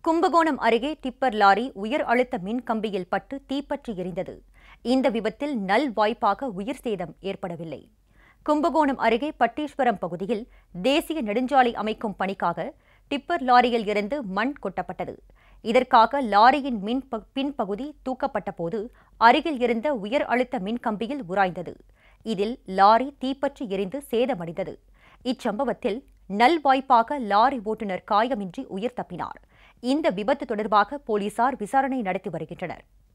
கும்பகோணம் அருகே tipper lorry உயர் அழுத்த மின் கம்பியில் பட்டு தீப்பற்றி எரிந்தது இந்த விபத்தில் நல் வாய்ப்பாக உயிர் சேதம் ஏற்படவில்லை கும்பகோணம் அருகே பட்டீஸ்வரம் பகுதியில் தேசிய நெடுஞ்சாலை அமைக்கும் பணிக்காக டிப்பர் லாரியில் இருந்து மண் கொட்டப்பட்டது இதற்காக லாரியின் மின் ப- பின்பகுதி தூக்கப்பட்ட போது அருகில் இருந்த உயர் அழுத்த மின் கம்பியில் உராய்ந்தது இதில் லாரி தீப்பற்றி எரிந்து சேதமடைந்தது இச்சம்பவத்தில் நல்வாய்ப்பாக லாரி ஓட்டுநர் காயமின்றி உயிர் தப்பினார் இந்த விபத்து தொடர்பாக போலீசார் விசாரணை நடத்தி வருகின்றனர்